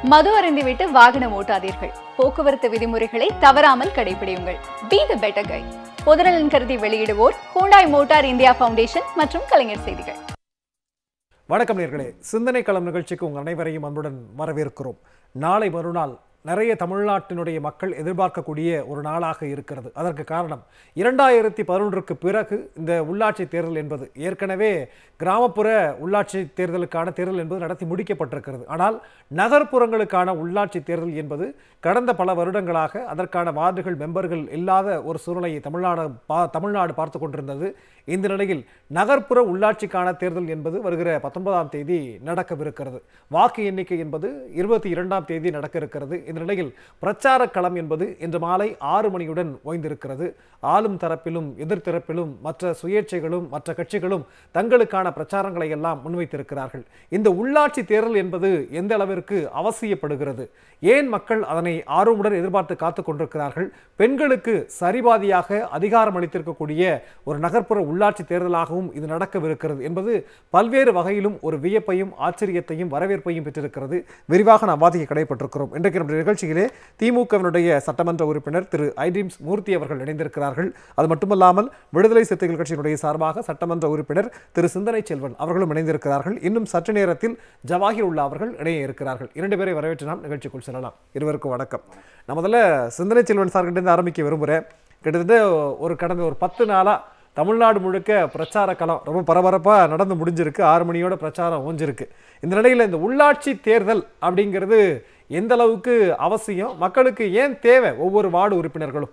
மது அருந்திவிட்டு வாகனம் ஓட்டாதீர்கள் போக்குவரத்து விதிமுறைகளை தவறாமல் கடைபிடியுங்கள் பி த பெட்டர் கை பொதுநலன் கருதி வெளியிடுவோர் ஹூண்டாய் மோட்டார் இந்தியா ஃபவுண்டேஷன் மற்றும் கலைஞர் செய்திகள் வணக்கம் நேர்களே சிந்தனை களம் நிகழ்ச்சிக்கு உங்கள் அனைவரையும் அன்புடன் வரவேற்கிறோம் நாளை மறுநாள் நிறைய தமிழ்நாட்டினுடைய மக்கள் எதிர்பார்க்கக்கூடிய ஒரு நாளாக இருக்கிறது அதற்கு காரணம் இரண்டாயிரத்தி பதினொன்றுக்கு பிறகு இந்த உள்ளாட்சி தேர்தல் என்பது ஏற்கனவே கிராமப்புற உள்ளாட்சி தேர்தலுக்கான தேர்தல் என்பது நடத்தி முடிக்கப்பட்டிருக்கிறது ஆனால் நகர்ப்புறங்களுக்கான உள்ளாட்சி தேர்தல் என்பது கடந்த பல வருடங்களாக அதற்கான வார்டுகள் மெம்பர்கள் இல்லாத ஒரு சூழ்நிலையை தமிழ்நாடு பா தமிழ்நாடு பார்த்து கொண்டிருந்தது இந்த நிலையில் நகர்ப்புற உள்ளாட்சிக்கான தேர்தல் என்பது வருகிற பத்தொன்பதாம் தேதி நடக்கவிருக்கிறது வாக்கு எண்ணிக்கை என்பது இருபத்தி இரண்டாம் தேதி நடக்க இருக்கிறது இந்த நிலையில் பிரச்சார களம் என்பது இன்று மாலை ஆறு மணியுடன் ஓய்ந்திருக்கிறது ஆளும் தரப்பிலும் எதிர்த்தரப்பிலும் மற்ற சுயேட்சைகளும் மற்ற கட்சிகளும் தங்களுக்கான பிரச்சாரங்களை எல்லாம் முன்வைத்திருக்கிறார்கள் இந்த உள்ளாட்சி தேர்தல் என்பது எந்த அளவிற்கு அவசியப்படுகிறது ஏன் மக்கள் அதனை ஆர்வமுடன் எதிர்பார்த்து காத்துக் கொண்டிருக்கிறார்கள் பெண்களுக்கு சரிபாதியாக அதிகாரம் அளித்திருக்கக்கூடிய ஒரு நகர்ப்புற உள்ளாட்சி தேர்தலாகவும் இது நடக்கவிருக்கிறது என்பது பல்வேறு வகையிலும் ஒரு வியப்பையும் ஆச்சரியத்தையும் வரவேற்பையும் பெற்றிருக்கிறது விரிவாக நாம் வாதிக்க கடைப்பட்டிருக்கிறோம் இன்றைக்கு நம்முடைய நிகழ்ச்சியிலே திமுகவினுடைய சட்டமன்ற உறுப்பினர் திரு ஐடிம்ஸ் மூர்த்தி அவர்கள் இணைந்திருக்கிறார்கள் அது மட்டுமல்லாமல் விடுதலை சிறுத்தைகள் கட்சியினுடைய சார்பாக சட்டமன்ற உறுப்பினர் திரு சிந்தனை செல்வன் அவர்களும் இணைந்திருக்கிறார்கள் இன்னும் சற்று நேரத்தில் ஜவாஹிர் உள்ள அவர்கள் இணைய இருக்கிறார்கள் இரண்டு பேரை வரவேற்று நாம் நிகழ்ச்சிக்குள் செல்லலாம் இருவருக்கும் வணக்கம் நான் முதல்ல சிந்தனை செல்வன் சார்கிட்ட ஆரம்பிக்க விரும்புகிறேன் கிட்டத்தட்ட ஒரு கடந்த ஒரு பத்து நாளாக தமிழ்நாடு முழுக்க பிரச்சார களம் ரொம்ப பரபரப்பாக நடந்து முடிஞ்சிருக்கு ஆறு மணியோட பிரச்சாரம் ஓஞ்சிருக்கு இந்த நிலையில் இந்த உள்ளாட்சி தேர்தல் அப்படிங்கிறது எந்த அளவுக்கு அவசியம் மக்களுக்கு ஏன் தேவை ஒவ்வொரு வார்டு உறுப்பினர்களும்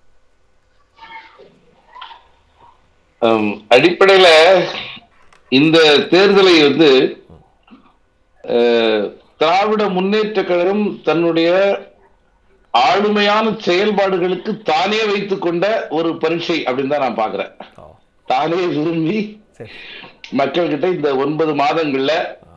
ஹம், அடிப்படையில இந்த தேர்தலை வந்து அஹ், திராவிட முன்னேற்ற கழகம் தன்னுடைய ஆளுமையான செயல்பாடுகளுக்கு தானே வைத்துக் கொண்ட ஒரு பரீட்சை அப்படின்னு தான் நான் பாக்குறேன் தானே விரும்பி சரி மக்கள்கிட்ட இந்த ஒன்பது மாதங்கள்ல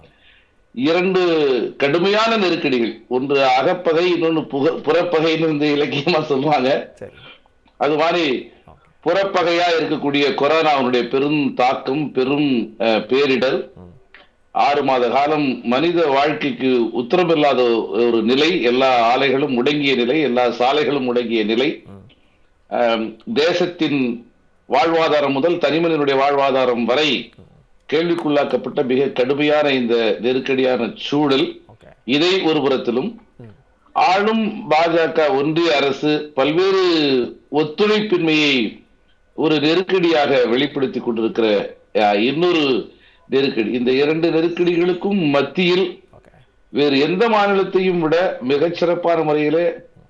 இரண்டு கடுமையான நெருக்கடிகள் ஒன்று அகப்பகை இன்னொன்னு புக புறப்பகைன்னு வந்து இலக்கியமா சொல்லுவாங்க சரி அது மாதிரி புறப்பகையா இருக்கக்கூடிய கொரோனாவுடைய பெரும் தாக்கம் பெரும் அஹ், பேரிடர் ஆறு மாத காலம் மனித வாழ்க்கைக்கு உத்தரமில்லாத ஒரு நிலை எல்லா ஆலைகளும் முடங்கிய நிலை எல்லா சாலைகளும் முடங்கிய நிலை அஹ், தேசத்தின் வாழ்வாதாரம் முதல் தனிமனிதனுடைய வாழ்வாதாரம் வரை கேள்விக்குள்ளாக்கப்பட்ட மிக கடுமையான இந்த நெருக்கடியான சூழல் ஓகே இதை ஒரு புறத்திலும் ஆளும் பாஜக ஒன்றிய அரசு பல்வேறு ஒத்துழைப்பின்மையை ஒரு நெருக்கடியாக வெளிப்படுத்திக் கொண்டிருக்கிற அஹ், இன்னொரு நெருக்கடி இந்த இரண்டு நெருக்கடிகளுக்கும் மத்தியில் ஓகே வேறு எந்த மாநிலத்தையும் விட மிகச்சிறப்பான முறையிலே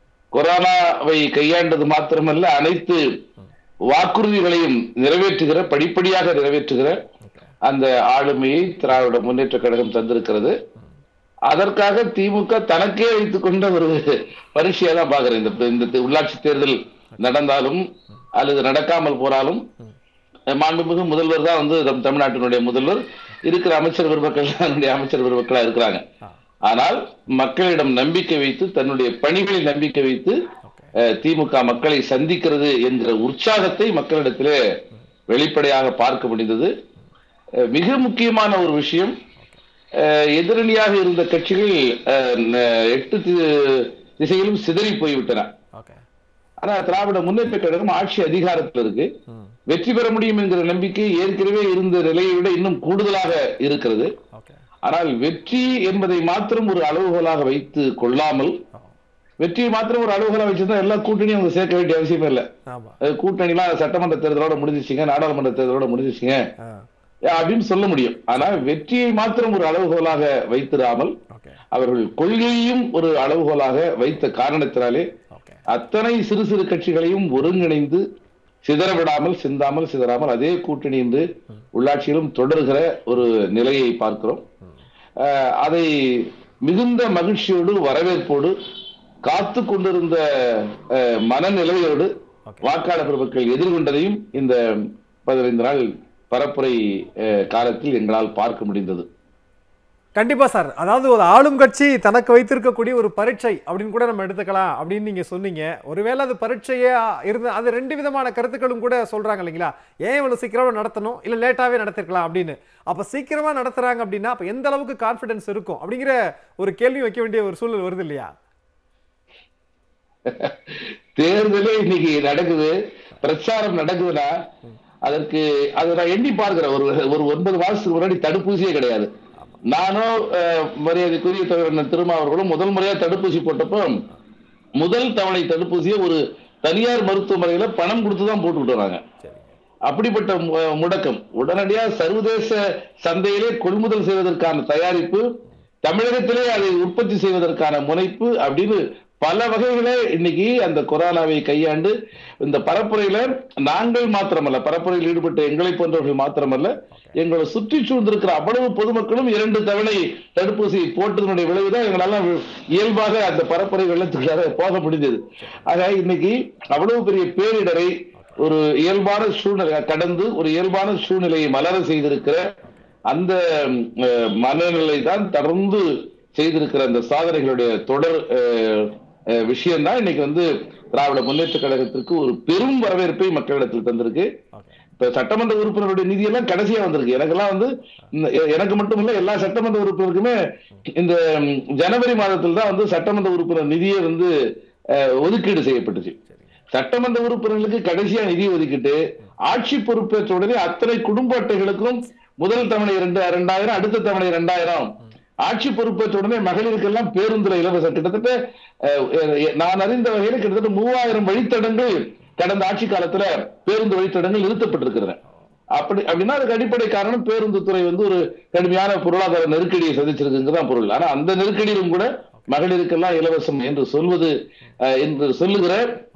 கொரோனாவை கையாண்டது மாத்திரமல்ல அனைத்து வாக்குறுதிகளையும் நிறைவேற்றுகிற படிப்படியாக நிறைவேற்றுகிற ஓகே அந்த ஆளுமையை திராவிட முன்னேற்ற கழகம் தந்திருக்கிறது அதற்காக திமுக தனக்கே வைத்துக் கொண்ட ஒரு பரீட்சையா தான் பாக்குறேன் இந்த இந்த உள்ளாட்சி தேர்தல் நடந்தாலும் அல்லது நடக்காமல் போனாலும் மாண்புமிகு முதல்வர் தான் வந்து நம் தமிழ்நாட்டினுடைய முதல்வர் இருக்கிற அமைச்சர் பெருமக்கள் தான் என்னுடைய அமைச்சர் பெருமக்களா இருக்கிறாங்க ஆ ஆனால் மக்களிடம் நம்பிக்கை வைத்து தன்னுடைய பணிகளில் நம்பிக்கை வைத்து ஓகே அஹ், திமுக மக்களை சந்திக்கிறது என்கிற உற்சாகத்தை மக்களிடத்திலே வெளிப்படையாக பார்க்க முடிந்தது அஹ், மிக முக்கியமான ஒரு விஷயம் அஹ், எதிரணியாக இருந்த கட்சிகள் அஹ், ந- எட்டு தி- திசையிலும் சிதறி போய்விட்டன ஓகே ஆனா திராவிட முன்னேற்ற கழகம் ஆட்சி அதிகாரத்தில் இருக்கு ம் வெற்றி பெற முடியும் என்கிற நம்பிக்கை ஏற்கனவே இருந்த நிலையை விட இன்னும் கூடுதலாக இருக்கிறது ஓகே ஆனால் வெற்றி என்பதை மாத்திரம் ஒரு அளவுகோலாக வைத்து கொள்ளாமல் ஆ வெற்றியை மாத்திரம் ஒரு அளவுகோலாக வச்சிருந்தா எல்லா கூட்டணியும் அவங்க சேர்க்க வேண்டிய அவசியமே இல்லை ஆமாம் அது கூட்டணிலாம் சட்டமன்ற தேர்தலோட முடிஞ்சிச்சுங்க நாடாளுமன்ற தேர்தலோட முடிஞ்சிச்சுங்க ஆ அப்படின்னு சொல்ல முடியும் ஆனா வெற்றியை மாத்திரம் ஒரு அளவுகோலாக வைத்திராமல் ஓகே அவர்கள் கொள்கையையும் ஒரு அளவுகோலாக வைத்த காரணத்தினாலே ஓகே அத்தனை சிறு சிறு கட்சிகளையும் ஒருங்கிணைந்து சிதற விடாமல் சிந்தாமல் சிதறாமல் அதே கூட்டணி என்று உள்ளாட்சியிலும் தொடர்கிற ஒரு நிலையை பார்க்கிறோம் அஹ், அதை மிகுந்த மகிழ்ச்சியோடு வரவேற்போடு காத்து கொண்டிருந்த அஹ், மனநிலையோடு Okay. வாக்காளர் பெருமக்கள் எதிர்கொண்டதையும் இந்த பதினைந்து நாள் பரப்புரை அஹ், காலத்தில் எங்களால் பார்க்க முடிந்தது கண்டிப்பா சார் அதாவது ஒரு ஆளும் கட்சி தனக்கு வைத்திருக்கக்கூடிய ஒரு பரீட்சை அப்படின்னு கூட நம்ம எடுத்துக்கலாம் அப்படின்னு நீங்க சொன்னீங்க ஒருவேளை அது பரீட்சையே இருந்து அது ரெண்டு விதமான கருத்துக்களும் கூட சொல்றாங்க இல்லைங்களா ஏன் இவ்வளவு சீக்கிரமா நடத்தணும் இல்ல லேட்டாவே நடத்திருக்கலாம் அப்படின்னு அப்ப சீக்கிரமா நடத்துறாங்க அப்படின்னா அப்ப எந்த அளவுக்கு கான்பிடன்ஸ் இருக்கும் அப்படிங்கிற ஒரு கேள்வி வைக்க வேண்டிய ஒரு சூழல் வருது இல்லையா தேர்தலே இன்னைக்கு நடக்குது பிரச்சாரம் நடக்குதுன்னா அதற்கு அதை நான் எண்ணி பார்க்கிறேன் ஒரு ஒரு ஒன்பது மாசத்துக்கு முன்னாடி தடுப்பூசியே கிடையாது நானும் அஹ், மரியாதைக்குரிய தலைவர் திருமாவர்களும் முதல் முறையா தடுப்பூசி போட்டப்போ முதல் தவணை தடுப்பூசியை ஒரு தனியார் மருத்துவமனையில பணம் கொடுத்து தான் போட்டுக்கிட்டு வராங்க அப்படிப்பட்ட மு- முடக்கம் உடனடியா சர்வதேச சந்தையிலே கொள்முதல் செய்வதற்கான தயாரிப்பு தமிழகத்திலே அதை உற்பத்தி செய்வதற்கான முனைப்பு அப்படின்னு பல வகைகளே இன்னைக்கு அந்த கொரோனாவை கையாண்டு இந்த பரப்புரையில நாங்கள் மாத்திரமல்ல பரப்புரையில் ஈடுபட்ட எங்களை போன்றவர்கள் மாத்திரமல்ல எங்களை சுற்றி சூழ்ந்திருக்கிற அவ்வளவு பொதுமக்களும் இரண்டு தவணை தடுப்பூசி போட்டதனுடைய விளைவுதான் எங்களால இயல்பாக அந்த பரப்புரை வெள்ளத்துக்காக போக முடிந்தது ஆக இன்னைக்கு அவ்வளவு பெரிய பேரிடரை ஒரு இயல்பான சூழ்நிலை கடந்து ஒரு இயல்பான சூழ்நிலையை மலர செய்திருக்கிற அந்த அஹ், மனநிலை தான் தொடர்ந்து செய்திருக்கிற அந்த சாதனைகளுடைய தொடர் அஹ், அஹ், விஷயம்தான் இன்னைக்கு வந்து திராவிட முன்னேற்ற கழகத்திற்கு ஒரு பெரும் வரவேற்பை மக்களிடத்தில் தந்திருக்கு இப்ப சட்டமன்ற உறுப்பினருடைய நிதியெல்லாம் கடைசியா வந்திருக்கு எனக்கெல்லாம் வந்து இந்த- எ- எனக்கு மட்டும் இல்ல எல்லா சட்டமன்ற உறுப்பினருக்குமே இந்த ம், ஜனவரி மாதத்தில் தான் வந்து சட்டமன்ற உறுப்பினர் நிதியே வந்து அஹ், ஒதுக்கீடு செய்யப்பட்டுச்சு சட்டமன்ற உறுப்பினர்களுக்கு கடைசியா நிதி ஒதுக்கிட்டு ஆட்சி பொறுப்பேற்ற உடனே அத்தனை குடும்ப அட்டைகளுக்கும் முதல் தவணை இரண்டு இரண்டாயிரம் அடுத்த தவணை இரண்டாயிரம் ஆட்சி பொறுப்பேற்ற உடனே மகளிருக்கெல்லாம் பேருந்துல இலவசம் கிட்டத்தட்ட அஹ், அஹ், நான் அறிந்த வகையில் கிட்டத்தட்ட மூவாயிரம் வழித்தடங்கள் கடந்த ஆட்சி காலத்துல பேருந்து வழித்தடங்கள் நிறுத்தப்பட்டிருக்கிறது அப்படி அப்படின்னா அதுக்கு அடிப்படை காரணம் பேருந்து துறை வந்து ஒரு கடுமையான பொருளாதார நெருக்கடியை சந்திச்சிருக்குங்கிறதான் பொருள் ஆனா அந்த நெருக்கடியிலும் கூட மகளிருக்கெல்லாம் இலவசம் என்று சொல்வது அஹ், என்று சொல்லுகிற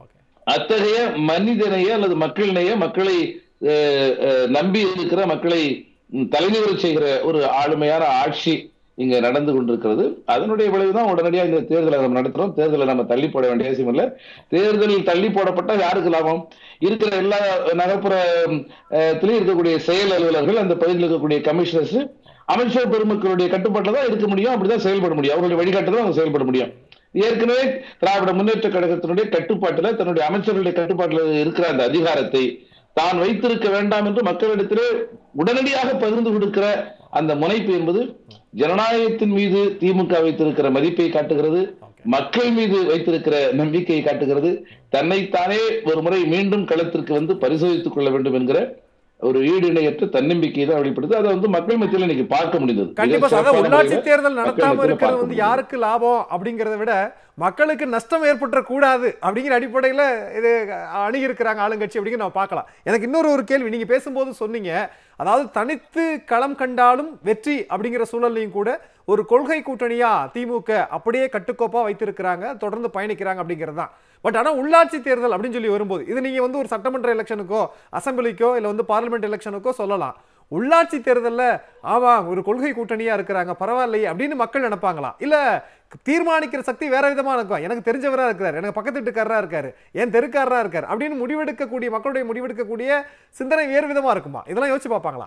அத்தகைய மனிதனைய அல்லது மக்களினைய மக்களை அஹ், அஹ், நம்பி இருக்கிற மக்களை ம், தலைநிவர செய்கிற ஒரு ஆளுமையான ஆட்சி இங்க நடந்து கொண்டிருக்கிறது அதனுடைய விளைவுதான் உடனடியாக இந்த தேர்தலை நம்ம நடத்துறோம் தேர்தலை நம்ம தள்ளி போட வேண்டிய அவசியம் இல்லை தேர்தலில் தள்ளி போடப்பட்டா யாருக்கு லாபம் இருக்கிற எல்லா நகர்ப்புற ம், அஹ், திலும் இருக்கக்கூடிய செயல் அலுவலர்கள் அந்த பகுதியில் இருக்கக்கூடிய கமிஷனர்ஸ் அமைச்சர் பெருமக்களுடைய கட்டுப்பாட்டில் தான் இருக்க முடியும் அப்படிதான் செயல்பட முடியும் அவர்களுடைய வழிகாட்டுதான் அவங்க செயல்பட முடியும் ஏற்கனவே திராவிட முன்னேற்ற கழகத்தினுடைய கட்டுப்பாட்டுல தன்னுடைய அமைச்சர்களுடைய கட்டுப்பாட்டில் இருக்கிற அந்த அதிகாரத்தை தான் வைத்திருக்க வேண்டாம் என்று மக்களிடத்திலே உடனடியாக பகிர்ந்து கொடுக்கிற அந்த முனைப்பு என்பது ஜனநாயகத்தின் மீது திமுக வைத்திருக்கிற மதிப்பை காட்டுகிறது மக்கள் மீது வைத்திருக்கிற நம்பிக்கையை காட்டுகிறது தன்னைத்தானே ஒரு முறை மீண்டும் களத்திற்கு வந்து பரிசோதித்துக் கொள்ள வேண்டும் என்கிற ஒரு ஈடு இணையற்ற தன்னம்பிக்கை தான் வெளிப்படுது அதை வந்து மக்கள் மத்தியில் இன்னைக்கு பார்க்க முடிந்தது கண்டிப்பா மிக சார் அதான் சிறப்பான உள்ளாட்சி முறையில தேர்தல் மக்கள் நடத்தாம மத்தியில இருக்கிறது பார்க்க வந்து முடியுது. யாருக்கு லாபம் அப்படிங்கறத விட மக்களுக்கு நஷ்டம் ஏற்பட்டுற கூடாது அப்படிங்கிற அடிப்படையில இது அணுகி இருக்கிறாங்க ஆளுங்கட்சி அப்படிங்கிற நம்ம பார்க்கலாம் எனக்கு இன்னொரு ஒரு கேள்வி நீங்க பேசும்போது சொன்னீங்க அதாவது தனித்து களம் கண்டாலும் வெற்றி அப்படிங்கிற சூழல்லையும் கூட ஒரு கொள்கை கூட்டணியா திமுக அப்படியே கட்டுக்கோப்பா வைத்திருக்கிறாங்க தொடர்ந்து பயணிக்கிறாங்க அப்படிங்கிறது தான் பட் ஆனா உள்ளாட்சி தேர்தல் அப்படின்னு சொல்லி வரும்போது இது நீங்க வந்து ஒரு சட்டமன்ற எலெக்ஷனுக்கோ அசம்பிளிக்கோ இல்ல வந்து பார்லிமெண்ட் எலெக்ஷனுக்கோ சொல்லலாம் உள்ளாட்சி தேர்தல்ல ஆமா ஒரு கொள்கை கூட்டணியா இருக்கிறாங்க பரவாயில்லையே அப்படின்னு மக்கள் நினைப்பாங்களா இல்ல தீர்மானிக்கிற சக்தி வேற விதமா இருக்கும் எனக்கு தெரிஞ்சவரா இருக்கிறாரு எனக்கு பக்கத்து வீட்டுக்காரரா இருக்காரு என் தெருக்காரரா இருக்காரு அப்படின்னு முடிவெடுக்கக்கூடிய மக்களுடைய முடிவெடுக்கக்கூடிய சிந்தனை வேறு விதமா இருக்குமா இதெல்லாம் யோசிச்சு பார்ப்பாங்களா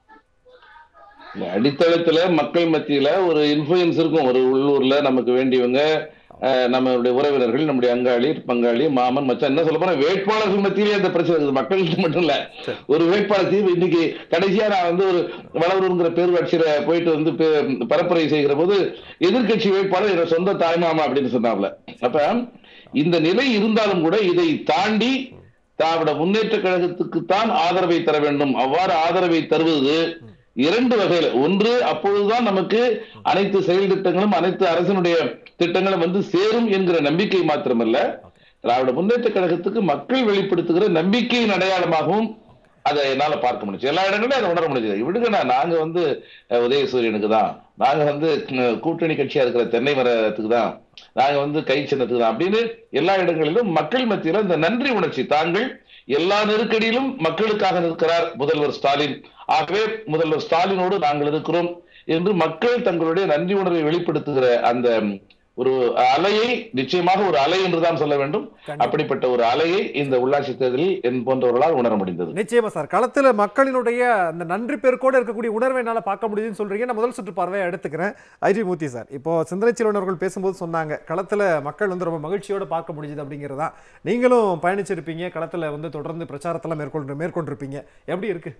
இல்ல, அடித்தளத்துல மக்கள் மத்தியில ஒரு இன்ஃபுளுயன்ஸ் இருக்கும் ஒரு உள்ளூர்ல நமக்கு வேண்டியவங்க அஹ், நம்மளுடைய உறவினர்கள் நம்முடைய அங்காளி பங்காளி மாமன் மச்சான் என்ன சொல்ல போனா வேட்பாளர்கள் மத்தியிலே அந்த பிரச்சனை இருக்குது மக்கள்கிட்ட மட்டும் இல்ல ஒரு வேட்பாளர் தீர்வு இன்னைக்கு கடைசியா நான் வந்து ஒரு வளவருங்கிற பேரூராட்சியில போயிட்டு வந்து பே- பரப்புரை செய்கிற போது எதிர்க்கட்சி வேட்பாளர் என்னோட சொந்த தாய்மாமா அப்படின்னு சொன்னாப்ல அப்ப இந்த நிலை இருந்தாலும் கூட இதை தாண்டி திராவிட முன்னேற்ற கழகத்துக்கு தான் ஆதரவை தர வேண்டும் அவ்வாறு ஆதரவை தருவது இரண்டு வகையில ஒன்று அப்பொழுதுதான் நமக்கு அனைத்து செயல் திட்டங்களும் அனைத்து அரசினுடைய திட்டங்களும் வந்து சேரும் என்கிற நம்பிக்கை மாத்திரமல்ல திராவிட முன்னேற்ற கழகத்துக்கு மக்கள் வெளிப்படுத்துகிற நம்பிக்கையின் அடையாளமாகவும் அதை என்னால பார்க்க முடிஞ்சு எல்லா இடங்களிலும் அதை உணர முடிஞ்சது விடுங்கண்ணா நாங்க வந்து அஹ், உதயசூரியனுக்கு தான் நாங்க வந்து அஹ், கூட்டணி கட்சியா இருக்கிற தென்னை மரத்துக்கு தான் நாங்க வந்து கை சின்னத்துக்கு தான் அப்படின்னு எல்லா இடங்களிலும் மக்கள் மத்தியில இந்த நன்றி உணர்ச்சி தாங்கள் எல்லா நெருக்கடியிலும் மக்களுக்காக நிற்கிறார் முதல்வர் ஸ்டாலின் ஆகவே முதல்வர் ஸ்டாலினோடு நாங்கள் இருக்கிறோம் என்று மக்கள் தங்களுடைய நன்றி உணர்வை வெளிப்படுத்துகிற அந்த ஒரு அலையை நிச்சயமாக ஒரு அலை என்றுதான் சொல்ல வேண்டும் அப்படிப்பட்ட ஒரு அலையை இந்த உள்ளாட்சி தேர்தலில் என் போன்றவர்களால் உணர முடிந்தது நிச்சயமா சார் களத்துல மக்களினுடைய அந்த நன்றி பெருக்கோடு இருக்கக்கூடிய உணர்வை என்னால பார்க்க முடியுதுன்னு சொல்றீங்க நான் முதல் சுற்று பார்வையை எடுத்துக்கிறேன் ஐஜி மூர்த்தி சார் இப்போ சிந்தனை செல்வனர்கள் பேசும்போது சொன்னாங்க களத்துல மக்கள் வந்து ரொம்ப மகிழ்ச்சியோட பார்க்க முடியுது அப்படிங்கிறதா நீங்களும் பயணிச்சிருப்பீங்க களத்துல வந்து தொடர்ந்து பிரச்சாரத்தெல்லாம் மேற்கொண்டு மேற்கொண்டிருப்பீங்க எப்படி இருக்கு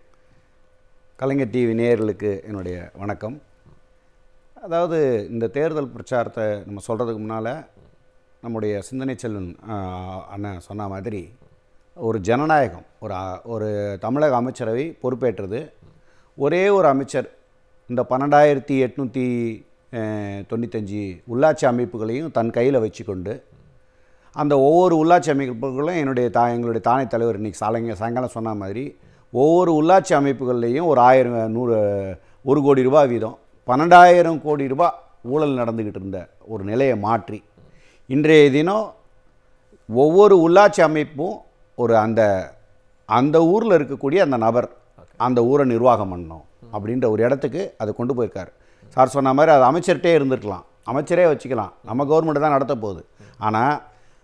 கலைஞர் டிவி நேயர்களுக்கு என்னுடைய வணக்கம் அதாவது இந்த தேர்தல் பிரச்சாரத்தை நம்ம சொல்கிறதுக்கு முன்னால் நம்முடைய சிந்தனை செல்வன் ஆஹ், அண்ணன் சொன்ன மாதிரி ஒரு ஜனநாயகம் ஒரு அ- ஒரு தமிழக அமைச்சரவை பொறுப்பேற்றது ஒரே ஒரு அமைச்சர் இந்த பன்னெண்டாயிரத்தி எட்நூற்றி தொண்ணூத்தஞ்சு உள்ளாட்சி அமைப்புகளையும் தன் கையில் வச்சுக்கொண்டு அந்த ஒவ்வொரு உள்ளாட்சி அமைப்புகளும் என்னுடைய தா எங்களுடைய தானே தலைவர் இன்றைக்கி சாலைங்க சாயங்காலம் சொன்ன மாதிரி ஒவ்வொரு உள்ளாட்சி அமைப்புகள்லேயும் ஒரு ஆயிரம் நூறு ஒரு கோடி ரூபாய் வீதம் பன்னெண்டாயிரம் கோடி ரூபாய் ஊழல் நடந்துக்கிட்டு இருந்த ஒரு நிலையை மாற்றி இன்றைய தினம் ஒவ்வொரு உள்ளாட்சி அமைப்பும் ஒரு அந்த அந்த ஊரில் இருக்கக்கூடிய அந்த நபர் அந்த ஊரை நிர்வாகம் பண்ணணும் அப்படின்ற ஒரு இடத்துக்கு அதை கொண்டு போயிருக்காரு சார் சொன்ன மாதிரி அது அமைச்சர்கிட்டே இருந்திருக்கலாம் அமைச்சரே வச்சுக்கலாம் நம்ம கவர்மெண்ட் தான் நடத்த போகுது ஆனால்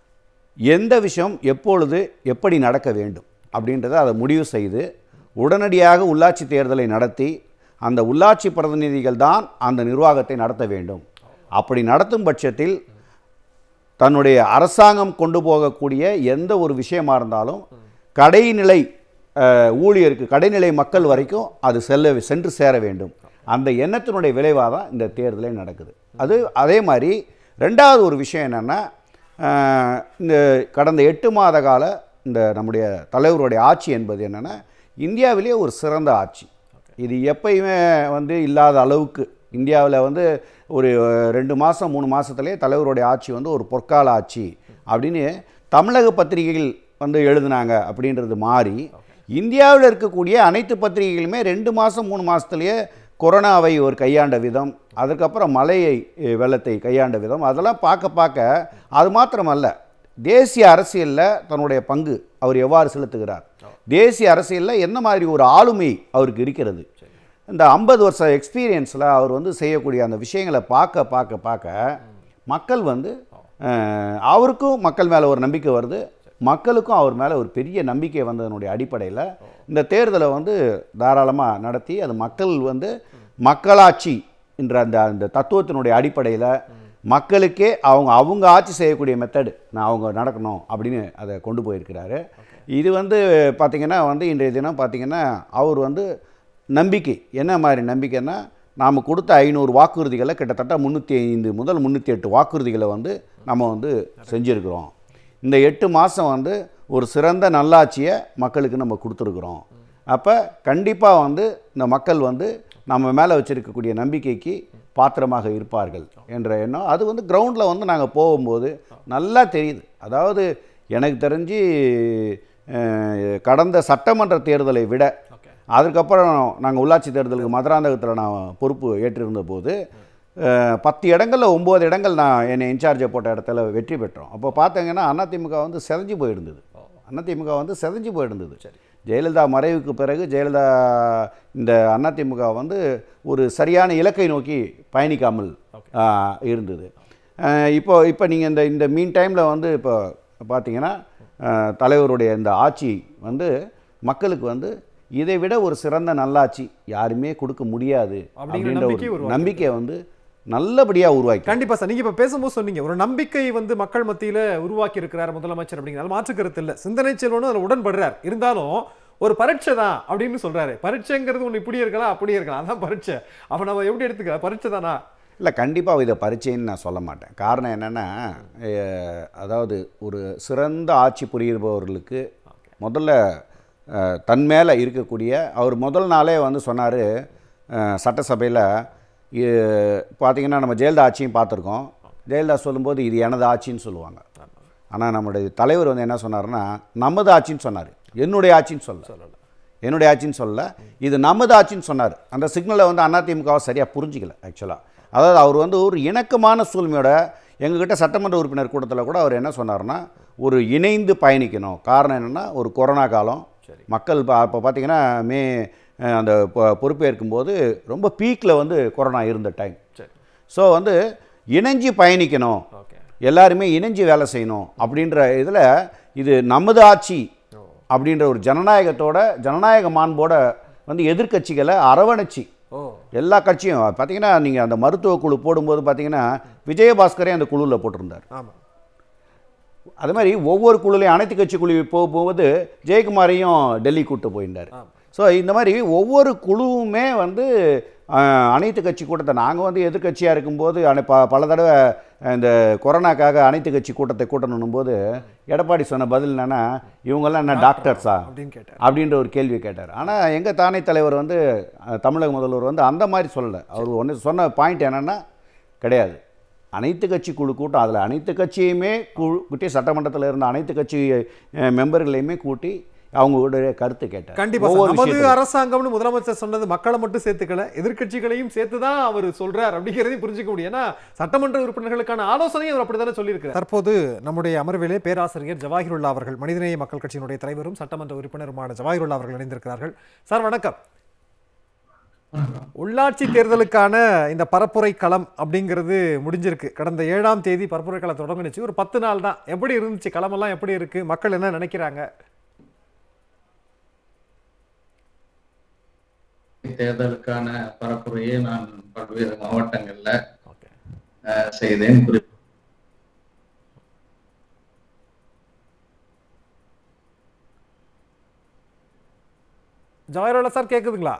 எந்த விஷயம் எப்பொழுது எப்படி நடக்க வேண்டும் அப்படின்றத அதை முடிவு செய்து உடனடியாக உள்ளாட்சி தேர்தலை நடத்தி அந்த உள்ளாட்சி பிரதிநிதிகள் தான் அந்த நிர்வாகத்தை நடத்த வேண்டும் அப்படி நடத்தும் பட்சத்தில் தன்னுடைய அரசாங்கம் கொண்டு போகக்கூடிய எந்த ஒரு விஷயமா இருந்தாலும் கடைநிலை அஹ், ஊழியருக்கு கடைநிலை மக்கள் வரைக்கும் அது செல்ல சென்று சேர வேண்டும் அந்த எண்ணத்தினுடைய விளைவாக தான் இந்த தேர்தலே நடக்குது அது அதே மாதிரி ரெண்டாவது ஒரு விஷயம் என்னென்னா இந்த கடந்த எட்டு மாத கால இந்த நம்முடைய தலைவருடைய ஆட்சி என்பது என்னென்னா இந்தியாவிலேயே ஒரு சிறந்த ஆட்சி இது எப்பயுமே வந்து இல்லாத அளவுக்கு இந்தியாவில் வந்து ஒரு அஹ், ரெண்டு மாதம் மூணு மாதத்துலேயே தலைவருடைய ஆட்சி வந்து ஒரு பொற்கால ஆட்சி அப்படின்னு தமிழக பத்திரிகைகள் வந்து எழுதுனாங்க அப்படின்றது மாறி இந்தியாவில் இருக்கக்கூடிய அனைத்து பத்திரிகைகளுமே ரெண்டு மாதம் மூணு மாதத்துலேயே கொரோனாவை ஒரு கையாண்ட விதம் அதுக்கப்புறம் மழையை அஹ், வெள்ளத்தை கையாண்ட விதம் அதெல்லாம் பார்க்க பார்க்க அது மாத்திரமல்ல தேசிய அரசியலில் தன்னுடைய பங்கு அவர் எவ்வாறு செலுத்துகிறார் தேசிய அரசியலில் என்ன மாதிரி ஒரு ஆளுமை அவருக்கு இருக்கிறது இந்த ஐம்பது வருஷ எக்ஸ்பீரியன்ஸில் அவர் வந்து செய்யக்கூடிய அந்த விஷயங்களை பார்க்க பார்க்க பார்க்க மக்கள் வந்து அஹ், அவருக்கும் மக்கள் மேலே ஒரு நம்பிக்கை வருது மக்களுக்கும் அவர் மேலே ஒரு பெரிய நம்பிக்கை வந்ததனுடைய அடிப்படையில் இந்த தேர்தலை வந்து தாராளமாக நடத்தி அது மக்கள் வந்து மக்களாட்சி என்ற அந்த அந்த தத்துவத்தினுடைய அடிப்படையில் மக்களுக்கே அவங்க அவங்க ஆட்சி செய்யக்கூடிய மெத்தடு நான் அவங்க நடக்கணும் அப்படின்னு அதை கொண்டு போயிருக்கிறாரு இது வந்து பார்த்திங்கன்னா வந்து இன்றைய தினம் பார்த்திங்கன்னா அவர் வந்து நம்பிக்கை என்ன மாதிரி நம்பிக்கைன்னா நாம் கொடுத்த ஐநூறு வாக்குறுதிகளை கிட்டத்தட்ட முந்நூற்றி ஐந்து முதல் முந்நூற்றி எட்டு வாக்குறுதிகளை வந்து நம்ம வந்து செஞ்சுருக்கிறோம் இந்த எட்டு மாதம் வந்து ஒரு சிறந்த நல்லாட்சியை மக்களுக்கு நம்ம கொடுத்துருக்குறோம் அப்போ கண்டிப்பாக வந்து இந்த மக்கள் வந்து நம்ம மேலே வச்சிருக்கக்கூடிய நம்பிக்கைக்கு பாத்திரமாக இருப்பார்கள் என்ற எண்ணம் அது வந்து கிரவுண்டில் வந்து நாங்கள் போகும்போது நல்லா தெரியுது அதாவது எனக்கு தெரிஞ்சு அஹ், கடந்த சட்டமன்ற தேர்தலை விட அதுக்கப்புறம் நாங்கள் உள்ளாட்சி தேர்தலுக்கு மதுராந்தகத்தில் நான் பொறுப்பு ஏற்றிருந்த போது அஹ், பத்து இடங்களில் ஒம்பது இடங்கள் நான் என்னை இன்சார்ஜை போட்ட இடத்துல வெற்றி பெற்றோம் அப்போ பார்த்தீங்கன்னா அதிமுக வந்து செதஞ்சு போயிருந்தது அதிமுக வந்து செதஞ்சு போயிருந்தது ஜெயலலிதா மறைவுக்கு பிறகு ஜெயலலிதா இந்த அதிமுக வந்து ஒரு சரியான இலக்கை நோக்கி பயணிக்காமல் ஆஹ், இருந்தது ஆஹ், இப்போ இப்போ நீங்கள் இந்த இந்த மீன் டைமில் வந்து இப்போ பார்த்தீங்கன்னா ஆஹ், தலைவருடைய இந்த ஆட்சி வந்து மக்களுக்கு வந்து இதை விட ஒரு சிறந்த நல்லாட்சி யாருமே கொடுக்க முடியாது அப்படிங்கிற அப்படின்ற நம்பிக்கை ஒரு உருவாக்கி நம்பிக்கையை வந்து நல்லபடியாக உருவாக்கி கண்டிப்பா சார் நீங்க இப்ப பேசும்போது சொன்னீங்க ஒரு நம்பிக்கை வந்து மக்கள் மத்தியில உருவாக்கி இருக்கிறார் முதலமைச்சர் அப்படிங்கிறதால மாற்று கருத்து இல்ல சிந்தனை செல்வனும் அதுல உடன்படுறார் இருந்தாலும் ஒரு பரீட்சை தான் அப்படின்னு சொல்றாரு பரீட்சைங்கிறது ஒண்ணு இப்படி இருக்கலாம் அப்படி இருக்கலாம் அதான் பரீட்சை அப்ப நம்ம எப்படி எடுத்துக்கலாம் பரீட்சை தானா இல்லை கண்டிப்பாக இதை பரீட்சைன்னு நான் சொல்ல மாட்டேன் காரணம் என்னென்னா அதாவது ஒரு சிறந்த ஆட்சி புரிகிறவர்களுக்கு முதல்ல அஹ், தன் மேலே இருக்கக்கூடிய அவர் முதல் நாளே வந்து சொன்னார் சட்டசபையில் பார்த்தீங்கன்னா நம்ம ஜெயலலிதா ஆட்சியும் பார்த்துருக்கோம் ஜெயலலிதா சொல்லும்போது இது எனது ஆட்சின்னு சொல்லுவாங்க ஆனால் நம்முடைய தலைவர் வந்து என்ன சொன்னார்னா நமது ஆட்சின்னு சொன்னார் என்னுடைய ஆட்சின்னு சொல்ல என்னுடைய ஆட்சின்னு சொல்ல இது நமது ஆட்சின்னு சொன்னார் அந்த சிக்னலை வந்து அதிமுகவை சரியாக புரிஞ்சிக்கல ஆக்சுவலாக அதாவது அவர் வந்து ஒரு இணக்கமான சூழ்மையோட எங்ககிட்ட சட்டமன்ற உறுப்பினர் கூட்டத்தில் கூட அவர் என்ன சொன்னார்னா ஒரு இணைந்து பயணிக்கணும் காரணம் என்னென்னா ஒரு கொரோனா காலம் மக்கள் இப்போ இப்போ பார்த்தீங்கன்னா மே அஹ், அந்த பொ- பொறுப்பேற்கும்போது ரொம்ப பீக்கில் வந்து கொரோனா இருந்த டைம் ஸோ வந்து இணைஞ்சு பயணிக்கணும் ஓகே எல்லாருமே இணைஞ்சு வேலை செய்யணும் அப்படின்ற இதில் இது நமது ஆட்சி அப்படின்ற ஒரு ஜனநாயகத்தோட ஜனநாயக மாண்போட வந்து எதிர்க்கட்சிகளை அரவணைச்சி ஓ எல்லா கட்சியும் பார்த்தீங்கன்னா நீங்கள் அந்த மருத்துவ குழு போடும்போது பார்த்தீங்கன்னா விஜயபாஸ்கரே அந்த குழுவில் போட்டிருந்தார் ஆமா அது மாதிரி ஒவ்வொரு குழுலையும் அனைத்து கட்சி குழு போகும்போது ஜெயக்குமாரையும் டெல்லி கூட்டு போயிருந்தார் ஆமா. ஸோ இந்த மாதிரி ஒவ்வொரு குழுவுமே வந்து அஹ், அனைத்து கட்சி கூட்டத்தை நாங்கள் வந்து எதிர்க்கட்சியாக இருக்கும்போது அனை- ப பல தடவை இந்த கொரோனாக்காக அனைத்து கட்சி கூட்டத்தை கூட்டணும் போது எடப்பாடி சொன்ன பதில் என்னன்னா இவங்கெல்லாம் என்ன டாக்டர்ஸா அப்படின்னு கேட்டார் அப்படின்ற ஒரு கேள்வி கேட்டார் ஆனால் எங்கள் தானே தலைவர் வந்து அஹ், தமிழக முதல்வர் வந்து அந்த மாதிரி சொல்லலை அவர் ஒன்று சொன்ன பாயிண்ட் என்னென்னா கிடையாது அனைத்து கட்சி குழு கூட்டம் அதில் அனைத்து கட்சியுமே குழு கூட்டி சட்டமன்றத்தில் இருந்த அனைத்து கட்சி அஹ், மெம்பர்களையுமே கூட்டி அவங்களுடைய கருத்து கேட்டார் கண்டிப்பா சார். ஒவ்வொரு நமது விஷயத்திலும். அரசாங்கம்னு முதலமைச்சர் சொன்னது மக்களை மட்டும் சேர்த்துக்கல எதிர்க்கட்சிகளையும் சேர்த்து தான் அவர் சொல்றார் அப்படிங்கிறதையும் புரிஞ்சுக்க முடியும் ஏன்னா சட்டமன்ற உறுப்பினர்களுக்கான ஆலோசனையும் அவர் அப்படித்தானே சொல்லியிருக்கிறார் தற்போது நம்முடைய அமர்விலே பேராசிரியர் ஜவாஹிருல்லா அவர்கள் மனிதநேய மக்கள் கட்சியினுடைய தலைவரும் சட்டமன்ற உறுப்பினருமான ஜவாஹிருல்லா அவர்கள் இணைந்திருக்கிறார்கள் சார் வணக்கம் உள்ளாட்சி தேர்தலுக்கான இந்த பரப்புரை களம் அப்படிங்கிறது முடிஞ்சிருக்கு கடந்த ஏழாம் தேதி பரப்புரை களம் தொடங்குனுச்சு ஒரு பத்து நாள் தான் எப்படி இருந்துச்சு களமெல்லாம் எப்படி இருக்கு மக்கள் என்ன நினைக்கிறாங்க தேர்தலுக்கான பரப்புரையை நான் பல்வேறு மாவட்டங்கள்ல ஓகே அஹ், செய்தேன் குறி ஜவாஹிருல்லா சார் கேக்குதுங்களா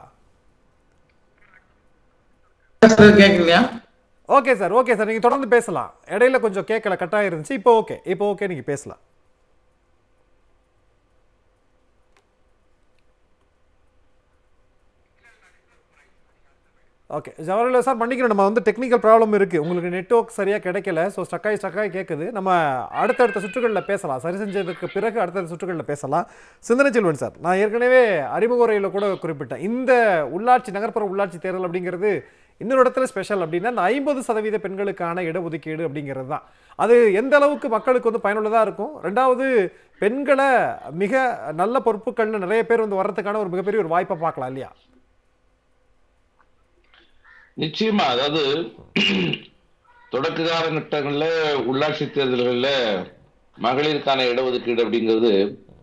பேசுறது கேட்கலையா ஓகே சார் ஓகே சார் நீங்கள் தொடர்ந்து பேசலாம் இடையில கொஞ்சம் கேட்கல கட்டாயம் இருந்துச்சு இப்போ ஓகே இப்போ ஓகே நீங்கள் பேசலாம் ஓகே ஜவஹர்லா சார் மன்னிக்கிறோம் நம்ம வந்து டெக்னிக்கல் ப்ராப்ளம் இருக்குது உங்களுக்கு நெட்வொர்க் சரியாக கிடைக்கல ஸோ ஸ்டக்காய் ஸ்டக்காய் கேட்குது நம்ம அடுத்தடுத்த சுற்றுகளில் பேசலாம் சரி செஞ்சதுக்கு பிறகு அடுத்தடுத்த சுற்றுகளில் பேசலாம் சிந்தனை செல்வன் சார் நான் ஏற்கனவே அறிமுக உரையில் கூட குறிப்பிட்டேன் இந்த உள்ளாட்சி நகர்ப்புற உள்ளாட்சி தேர்தல் அப்படிங்கிறது இன்னொரு இடத்துல ஸ்பெஷல் அப்படின்னா இந்த ஐம்பது சதவீத பெண்களுக்கான இடஒதுக்கீடு அப்படிங்கிறது தான் அது எந்த அளவுக்கு மக்களுக்கு வந்து பயனுள்ளதாக இருக்கும் ரெண்டாவது பெண்களை மிக நல்ல பொறுப்புகள்னு நிறைய பேர் வந்து வர்றதுக்கான ஒரு மிகப்பெரிய ஒரு வாய்ப்பை பார்க்கலாம் இல்லையா நிச்சயமா அதாவது தொடக்க காலகட்டங்கள்ல உள்ளாட்சி தேர்தல்கள்ல மகளிருக்கான இடஒதுக்கீடு அப்படிங்கிறது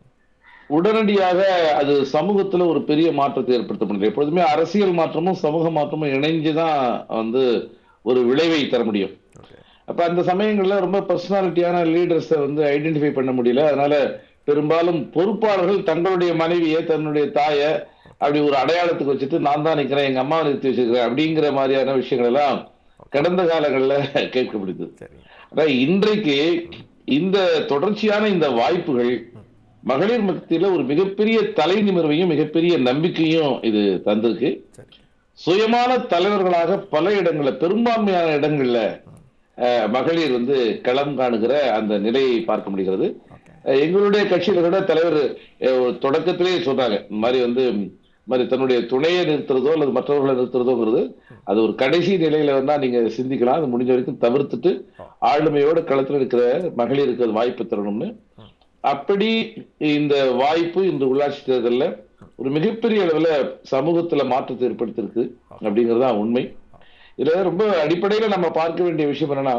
உடனடியாக அது சமூகத்துல ஒரு பெரிய மாற்றத்தை ஏற்படுத்த முடியும் எப்பொழுதுமே அரசியல் மாற்றமும் சமூக மாற்றமும் இணைஞ்சுதான் வந்து ஒரு விளைவை தர முடியும் அப்ப அந்த சமயங்கள்ல ரொம்ப பர்சனாலிட்டியான லீடர்ஸை வந்து ஐடென்டிஃபை பண்ண முடியல அதனால பெரும்பாலும் பொறுப்பாளர்கள் தங்களுடைய மனைவியை தன்னுடைய தாயை அப்படி ஒரு அடையாளத்துக்கு வச்சுட்டு நான் தான் நிக்கிறேன் எங்க அம்மாவை நிறுத்தி வச்சிருக்கிறேன் அப்படிங்கிற மாதிரியான விஷயங்கள் எல்லாம் கடந்த காலங்களில் கேட்க முடியுது சரி ஆனா இன்றைக்கு இந்த தொடர்ச்சியான இந்த வாய்ப்புகள் மகளிர் மத்தியில ஒரு மிகப்பெரிய தலை நிமிர்வையும் மிகப்பெரிய நம்பிக்கையும் இது தந்திருக்கு சரி சுயமான தலைவர்களாக பல இடங்கள்ல பெரும்பான்மையான இடங்கள்ல அஹ், மகளிர் வந்து களம் காணுகிற அந்த நிலையை பார்க்க முடிகிறது ஓகே அஹ், எங்களுடைய கட்சியில கூட தலைவர் அஹ், ஒரு தொடக்கத்திலேயே சொன்னாங்க இந்த மாதிரி வந்து இந்த மாதிரி தன்னுடைய துணையை நிறுத்துறதோ அல்லது மற்றவர்களை நிறுத்துறதோங்கிறது அது ஒரு கடைசி நிலையில வந்தா நீங்க சிந்திக்கலாம் அது முடிஞ்ச வரைக்கும் தவிர்த்துட்டு ஆளுமையோட களத்துல இருக்கிற மகளிருக்கு அது வாய்ப்பு தரணும்னு அப்படி இந்த வாய்ப்பு இந்த உள்ளாட்சி தேர்தல்ல ஒரு மிகப்பெரிய அளவுல சமூகத்துல மாற்றத்தை ஏற்படுத்தியிருக்கு அப்படிங்கிறது தான் உண்மை இதுல ரொம்ப அடிப்படையில நம்ம பார்க்க வேண்டிய விஷயம் என்னன்னா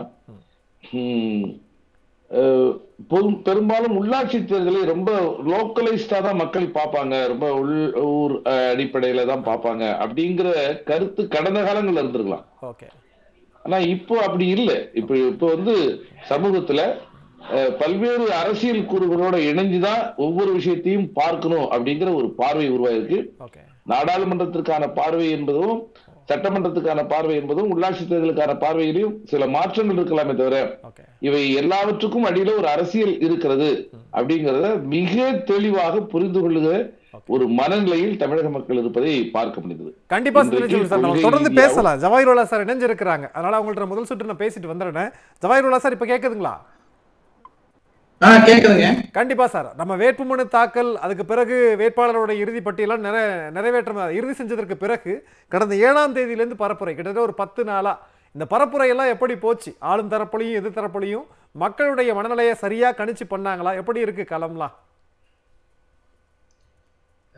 ஹம், அஹ், பொது- பெரும்பாலும் உள்ளாட்சி தேர்தலை ரொம்ப லோக்கலைஸ்டா தான் மக்கள் பார்ப்பாங்க ரொம்ப உள் ஊர் அஹ், அடிப்படையில தான் பார்ப்பாங்க அப்படிங்கிற கருத்து கடந்த காலங்கள்ல இருந்திருக்கலாம் ஓகே ஆனா இப்போ அப்படி இல்லை இப்போ இப்போ வந்து சமூகத்துல அஹ், பல்வேறு அரசியல் கூறுகளோட இணைஞ்சுதான் ஒவ்வொரு விஷயத்தையும் பார்க்கணும் அப்படிங்கிற ஒரு பார்வை உருவாயிருக்கு ஓகே நாடாளுமன்றத்திற்கான பார்வை என்பதும் சட்டமன்றத்துக்கான பார்வை என்பதும் உள்ளாட்சி தேர்தலுக்கான பார்வையிலையும் சில மாற்றங்கள் இருக்கலாமே தவிர ஓகே இவை எல்லாவற்றுக்கும் அடியில ஒரு அரசியல் இருக்கிறது அப்படிங்கறத மிக தெளிவாக புரிந்து கொள்ளுகிற ஒரு மனநிலையில் தமிழக மக்கள் இருப்பதை பார்க்க முடிந்தது கண்டிப்பா இன்றைக்கு சிந்தனை சார் நம்ம கொள்கை தொடர்ந்து ரீதியாகவும் பேசலாம் ஜவாஹிருல்லா சார் இணைஞ்சிருக்கிறாங்க அதனால அவங்கள்ட்ட முதல் சுற்று நான் பேசிட்டு வந்துடுறேன் ஜவாஹிருல்லா சார் இப்போ கேட்குதுங்களா ஆ கேக்குதுங்க கண்டிப்பா சார் நம்ம வேட்புமனு தாக்கல் அதுக்கு பிறகு வேட்பாளரோட இறுதி பட்டியலாம் நிறை நிறைவேற்ற இறுதி செஞ்சதற்கு பிறகு கடந்த ஏழாம் தேதியிலேருந்து பரப்புரை கிட்டத்தட்ட ஒரு பத்து நாளா இந்த பரப்புரை எல்லாம் எப்படி போச்சு ஆளும் தரப்புலையும் எதிர் தரப்புலையும் மக்களுடைய மனநிலையை சரியா கணிச்சு பண்ணாங்களா எப்படி இருக்கு களம்லாம்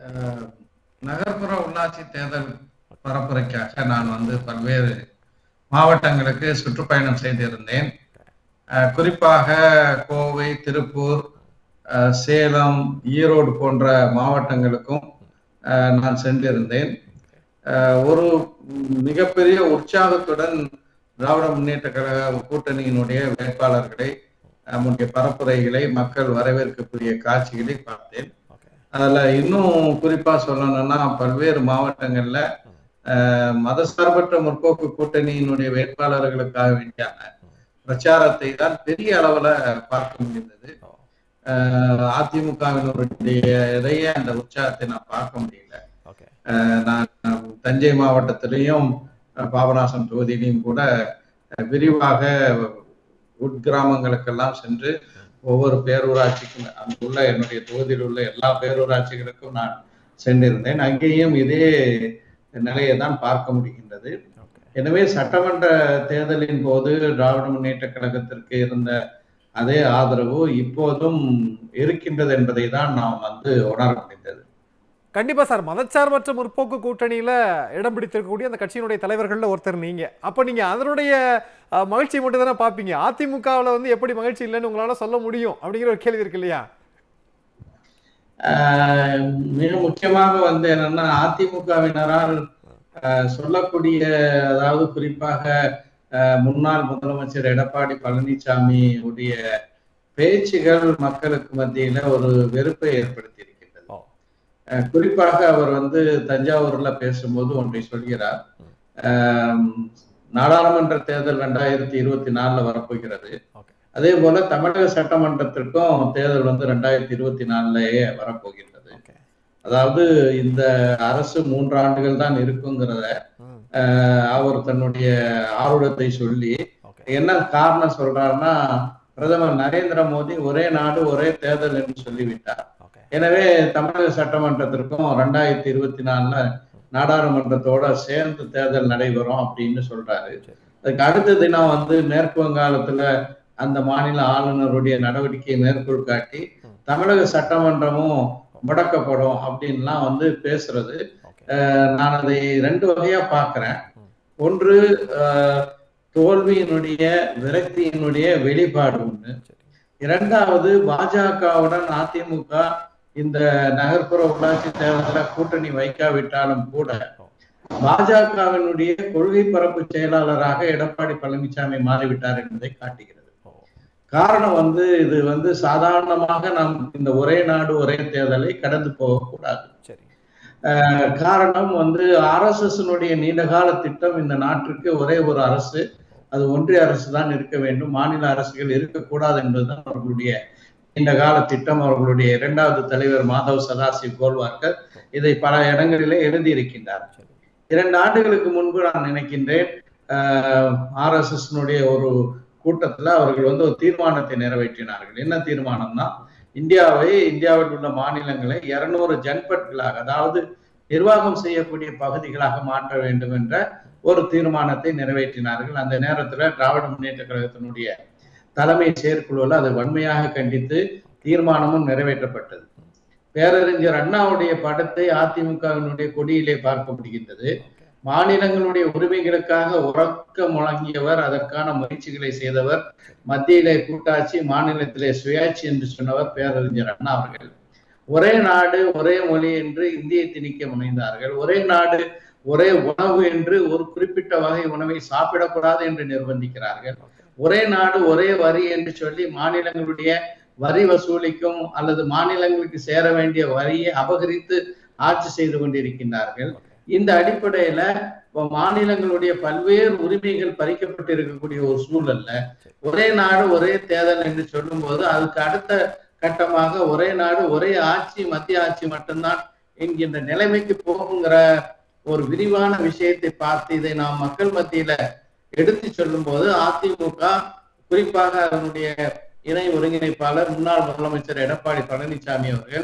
அஹ், நகர்ப்புற உள்ளாட்சி தேர்தல் பரப்புரைக்காக நான் வந்து பல்வேறு மாவட்டங்களுக்கு சுற்றுப்பயணம் செய்திருந்தேன் அஹ், குறிப்பாக கோவை திருப்பூர் அஹ், சேலம் ஈரோடு போன்ற மாவட்டங்களுக்கும் அஹ், நான் சென்றிருந்தேன் அஹ், ஒரு மிகப்பெரிய உற்சாகத்துடன் திராவிட முன்னேற்ற கழக கூட்டணியினுடைய வேட்பாளர்களை நம்முடைய பரப்புரைகளை மக்கள் வரவேற்கக்கூடிய காட்சிகளை பார்த்தேன் அதுல இன்னும் குறிப்பா சொல்லணும்னா பல்வேறு மாவட்டங்கள்ல அஹ், மதசார்பற்ற முற்போக்கு கூட்டணியினுடைய வேட்பாளர்களுக்காக வேண்டியான பிரச்சாரத்தை தான் பெரிய அளவுல பார்க்க முடிந்தது அஹ், அதிமுகவினுடைய இடையே அந்த உற்சாகத்தை நான் பார்க்க முடியல ஓகே அஹ், நான் தஞ்சை மாவட்டத்திலையும் அஹ், பாபநாசம் தொகுதியிலையும் கூட அஹ், விரிவாக உட்கிராமங்களுக்கெல்லாம் சென்று ஒவ்வொரு பேரூராட்சிக்கும் அங்குள்ள என்னுடைய தொகுதியில் உள்ள எல்லா பேரூராட்சிகளுக்கும் நான் சென்றிருந்தேன் அங்கேயும் இதே நிலையை தான் பார்க்க முடிகின்றது எனவே சட்டமன்ற தேர்தலின் போது திராவிட முன்னேற்ற கழகத்திற்கு இருந்த அதே ஆதரவு இப்போதும் இருக்கின்றது என்பதை தான் நாம் வந்து உணர முடிந்தது கண்டிப்பா சார் மதச்சார்பற்ற முற்போக்கு கூட்டணியில இடம் பிடித்திருக்கக்கூடிய அந்த கட்சியினுடைய தலைவர்கள்ல ஒருத்தர் நீங்க அப்ப நீங்க அதனுடைய அஹ், மகிழ்ச்சியை மட்டும் தானே பார்ப்பீங்க அதிமுகவில் வந்து எப்படி மகிழ்ச்சி இல்லைன்னு உங்களால சொல்ல முடியும் அப்படிங்கிற ஒரு கேள்வி இருக்கு இல்லையா ஆஹ் மிக முக்கியமாக வந்து என்னன்னா அதிமுகவினரால் ஆஹ் சொல்லக்கூடிய அதாவது குறிப்பாக ஆஹ் முன்னாள் முதலமைச்சர் எடப்பாடி பழனிசாமி உடைய பேச்சுகள் மக்களுக்கு மத்தியில ஒரு வெறுப்பை ஏற்படுத்தி இருக்கின்றது ஓ. ஆஹ் குறிப்பாக அவர் வந்து தஞ்சாவூர்ல பேசும்போது ஒன்றை சொல்கிறார் ஆஹ் நாடாளுமன்ற தேர்தல் ரெண்டாயிரத்தி இருபத்தி நாலுல வரப்போகிறது ஓகே அதே போல தமிழக சட்டமன்றத்திற்கும் தேர்தல் வந்து ரெண்டாயிரத்தி இருபத்தி நாலுலயே வரப்போகின்றது ஓகே அதாவது இந்த அரசு மூன்று ஆண்டுகள் தான் இருக்குங்கிறத ம், ஆஹ், அவர் தன்னுடைய ஆர்வத்தை சொல்லி ஓகே என்ன காரணம் சொல்றாருன்னா பிரதமர் நரேந்திர மோடி ஒரே நாடு ஒரே தேர்தல் என்று சொல்லிவிட்டார் ஓகே எனவே தமிழக சட்டமன்றத்திற்கும் ரெண்டாயிரத்தி இருபத்தி நாலுல நாடாளுமன்றத்தோட சேர்ந்து தேர்தல் நடைபெறும் அப்படின்னு சொல்றாரு சரி. அதுக்கு அடுத்த தினம் வந்து மேற்கு வங்காளத்துல அந்த மாநில ஆளுநருடைய நடவடிக்கையை மேற்கோள் காட்டி தமிழக சட்டமன்றமும் முடக்கப்படும் அப்படின்லாம் வந்து பேசுறது ஓகே அஹ் நான் அதை ரெண்டு வகையா பார்க்கிறேன் ஒன்று அஹ், தோல்வியினுடைய விரக்தியினுடைய வெளிப்பாடு ஒண்ணு சரி இரண்டாவது பாஜகவுடன் அதிமுக இந்த நகர்ப்புற உள்ளாட்சி தேர்தலில் கூட்டணி வைக்காவிட்டாலும் கூட பாஜகவினுடைய கொள்கை பரப்பு செயலாளராக எடப்பாடி பழனிசாமி மாறிவிட்டார் என்பதை காட்டுகிறது ஓ காரணம் வந்து இது வந்து சாதாரணமாக நாம் இந்த ஒரே நாடு ஒரே தேர்தலை கடந்து போகக்கூடாது சரி அஹ் காரணம் வந்து ஆர்எஸ்எஸ்னுடைய நீண்டகால திட்டம் இந்த நாட்டிற்கு ஒரே ஒரு அரசு அது ஒன்றிய அரசு தான் இருக்க வேண்டும் மாநில அரசுகள் இருக்கக்கூடாது என்பதுதான் அவர்களுடைய நீண்ட கால திட்டம் அவர்களுடைய இரண்டாவது தலைவர் மாதவ் சதாசிவ் கோல்வார்கர் இதை பல இடங்களிலே எழுதியிருக்கின்றார் சரி இரண்டு ஆண்டுகளுக்கு முன்பு நான் நினைக்கின்றேன் ஆர்எஸ்எஸ் ஒரு கூட்டத்துல அவர்கள் வந்து ஒரு தீர்மானத்தை நிறைவேற்றினார்கள் என்ன தீர்மானம்னா இந்தியாவை இந்தியாவில் உள்ள மாநிலங்களை இருநூறு ஜன்பட்களாக அதாவது நிர்வாகம் செய்யக்கூடிய பகுதிகளாக மாற்ற வேண்டும் என்ற ஒரு தீர்மானத்தை நிறைவேற்றினார்கள் அந்த நேரத்துல திராவிட முன்னேற்ற கழகத்தினுடைய தலைமை செயற்குழுவில் அதை வன்மையாக கண்டித்து தீர்மானமும் நிறைவேற்றப்பட்டது பேரறிஞர் அண்ணாவுடைய படத்தை அதிமுகவினுடைய கொடியிலே பார்க்க முடிகின்றது மாநிலங்களுடைய உரிமைகளுக்காக உறக்க முழங்கியவர் அதற்கான முயற்சிகளை செய்தவர் மத்தியிலே கூட்டாட்சி மாநிலத்திலே சுயாட்சி என்று சொன்னவர் பேரறிஞர் அண்ணா அவர்கள் ஒரே நாடு ஒரே மொழி என்று இந்தியை திணிக்க முனைந்தார்கள் ஒரே நாடு ஒரே உணவு என்று ஒரு குறிப்பிட்ட வகை உணவை சாப்பிடக்கூடாது என்று நிர்பந்திக்கிறார்கள் ஒரே நாடு ஒரே வரி என்று சொல்லி மாநிலங்களுடைய வரி வசூலிக்கும் அல்லது மாநிலங்களுக்கு சேர வேண்டிய வரியை அபகரித்து ஆட்சி செய்து கொண்டிருக்கின்றார்கள் இந்த அடிப்படையில இப்ப மாநிலங்களுடைய பல்வேறு உரிமைகள் பறிக்கப்பட்டு இருக்கக்கூடிய ஒரு சூழல்ல ஒரே நாடு ஒரே தேர்தல் என்று சொல்லும்போது அதுக்கு அடுத்த கட்டமாக ஒரே நாடு ஒரே ஆட்சி மத்திய ஆட்சி மட்டும்தான் என்கின்ற நிலைமைக்கு போகுங்கிற ஒரு விரிவான விஷயத்தை பார்த்து இதை நாம் மக்கள் மத்தியில எடுத்து சொல்லும் போது அதிமுக குறிப்பாக அதனுடைய இணை ஒருங்கிணைப்பாளர் முன்னாள் முதலமைச்சர் எடப்பாடி பழனிசாமி அவர்கள்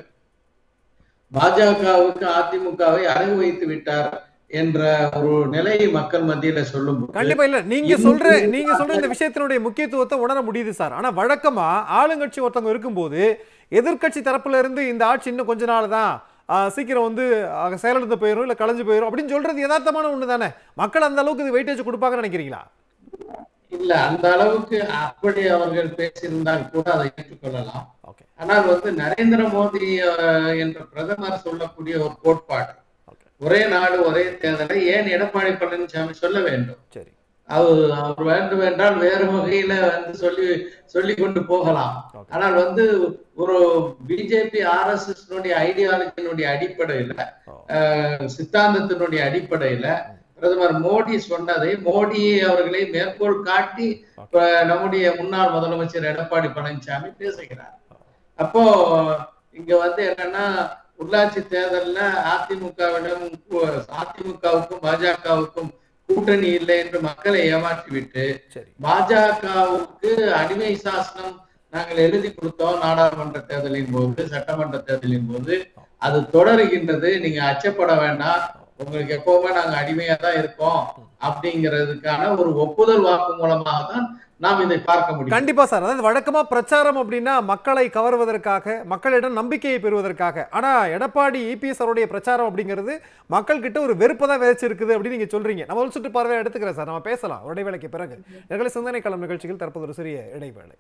பாஜகவுக்கு அதிமுகவை அடகு வைத்து விட்டார் என்ற ஒரு நிலையை மக்கள் மத்தியில சொல்லும் கண்டிப்பா இல்ல நீங்க சொல்ற நீங்க சொல்ற இந்த விஷயத்தினுடைய முக்கியத்துவத்தை உணர முடியுது சார் ஆனா வழக்கமா ஆளுங்கட்சி ஒருத்தவங்க இருக்கும்போது எதிர்க்கட்சி தரப்புல இருந்து இந்த ஆட்சி இன்னும் கொஞ்ச நாள் தான் ஆஹ், சீக்கிரம் வந்து ஆஹ், செயலிழந்து போயிடும் இல்ல கலைஞ்சு போயிடும் அப்படின்னு சொல்றது யதார்த்தமான ஒண்ணு தானே மக்கள் அந்த அளவுக்கு இது வெயிட்டேஜ் கொடுப்பாங்கன்னு நினைக்கிறீங்களா இல்ல அந்த அளவுக்கு அப்படி அவர்கள் பேசியிருந்தால் கூட அதை ஏற்றுக்கொள்ளலாம் ஓகே ஆனால் வந்து நரேந்திர மோடி அஹ், என்ற பிரதமர் சொல்லக்கூடிய ஒரு கோட்பாடு ஓகே ஒரே நாடு ஒரே தேர்தலை ஏன் எடப்பாடி பழனிசாமி சொல்ல வேண்டும் சரி அவர் அவர் வேண்டும் என்றால் வேறு வகையில வந்து சொல்லி சொல்லி கொண்டு போகலாம் ஓகே ஆனால் வந்து ஒரு பிஜேபி ஆர்எஸ்எஸ் ஐடியாலஜியினுடைய அடிப்படையில ஓ. அஹ், சித்தாந்தத்தினுடைய அடிப்படையில பிரதமர் மோடி சொன்னதை மோடி அவர்களை மேற்கோள் காட்டி இப்ப நம்முடைய முன்னாள் முதலமைச்சர் எடப்பாடி பழனிசாமி பேசுகிறார் அப்போ இங்க வந்து என்னன்னா உள்ளாட்சி தேர்தல்ல அதிமுகவிடம் அதிமுகவுக்கும் பாஜகவுக்கும் கூட்டணி இல்லை என்று மக்களை ஏமாற்றி விட்டு சரி பாஜகவுக்கு அடிமை சாசனம் நாங்கள் எழுதி கொடுத்தோம் நாடாளுமன்ற தேர்தலின் போது சட்டமன்ற தேர்தலின் போது அது தொடருகின்றது நீங்க அச்சப்பட வேண்டாம் உங்களுக்கு எப்பவுமே நாங்க அடிமையா தான் இருக்கோம் அப்படிங்கிறதுக்கான ஒரு ஒப்புதல் வாக்கு மூலமாக தான் நாம் இதை பார்க்க முடியும் கண்டிப்பா சார் அதாவது வழக்கமா பிரச்சாரம் அப்படின்னா மக்களை கவர்வதற்காக மக்களிடம் நம்பிக்கையை பெறுவதற்காக ஆனா எடப்பாடி இபிஎஸ் அவருடைய பிரச்சாரம் அப்படிங்கிறது மக்கள் கிட்ட ஒரு வெறுப்பை தான் விதைச்சிருக்குது அப்படின்னு நீங்க சொல்றீங்க நம்ம ஒரு சுட்டு பார்வையை எடுத்துக்கிறேன் சார் நம்ம பேசலாம் ஒரு இடைவேளைக்கு பிறகு எங்களை சிந்தனை களம் நிகழ்ச்சியில் தற்போது ஒரு சிறிய இடைவேளை